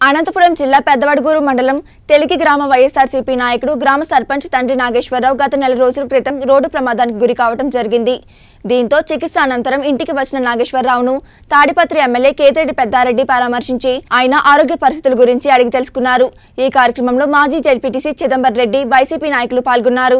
అనంతపురం జిల్లా పెద్దవడుగూరు మండలం తెలికి గ్రామ వైఎస్ఆర్సీపీ నాయకుడు గ్రామ సర్పంచ్ తండ్రి నాగేశ్వరరావు గత నెల రోజుల క్రితం రోడ్డు ప్రమాదానికి గురి కావడం జరిగింది దీంతో చికిత్స అనంతరం ఇంటికి వచ్చిన నాగేశ్వరరావును తాడిపత్రి ఎమ్మెల్యే కేతిరెడ్డి పెద్దారెడ్డి పరామర్శించి ఆయన ఆరోగ్య పరిస్థితుల గురించి అడిగి తెలుసుకున్నారు ఈ కార్యక్రమంలో మాజీ జడ్పీటీసీ చిదంబర్ రెడ్డి వైసీపీ నాయకులు పాల్గొన్నారు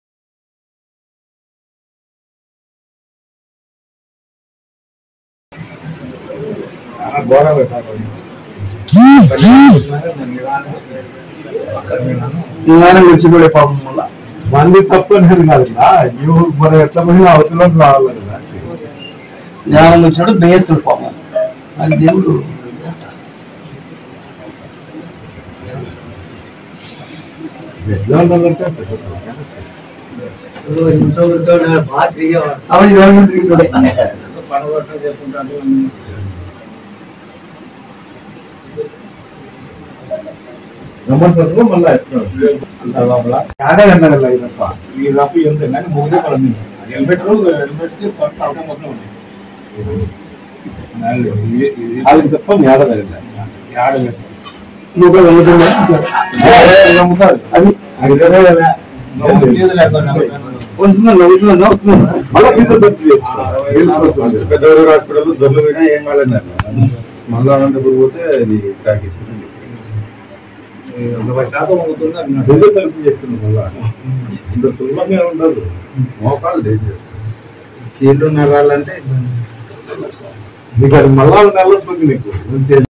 నిదానం విడిచిపడే పాపం వల్ల మంది తప్పు అనేది కాదు కదా నువ్వు మనం ఎట్లా పోయినా అవతలోకి రావాలి కదా జ్ఞానం వచ్చినప్పుడు బేస్తుడు పాపం అది దేవుడు ఎట్లా ఉండాలంటే అవి గవర్నమెంట్ తిరుగుతాడే. రమ్మంటారు మళ్ళీ అంత లోపల కాడే అన్నారు కదా ఇదప్ప ఈ రఫ్ ఎంత కానీ ముగ్గురే పడింది హెల్మెట్ హెల్మెట్ తలకాయ మొత్తం ఉంది అది తప్ప మీ ఆడలేదు ఆడలేదు నువ్వు కూడా నమ్ముతున్నా? నమ్ముతారు. అది అది వేరే కదా. కొంచెం నవ్వుతున్నా, నవ్వుతున్నా. మళ్ళా ఫీజు పెట్టి చేస్తున్నారు. పెద్దవారు హాస్పిటల్ దొరలు పోయినా ఏం కాలేదన్నారు మళ్ళీ అనంతపురం పోతే అది తాకేసింది నలభై శాతం అవుతుంది అన్నాడు రెండు తలుపు చేస్తుంది మళ్ళా ఇంత సులభంగా ఉండదు మోకాలు డేంజర్ కీళ్ళు నరాలంటే నీకు అది మళ్ళా నల్లొస్తుంది నీకు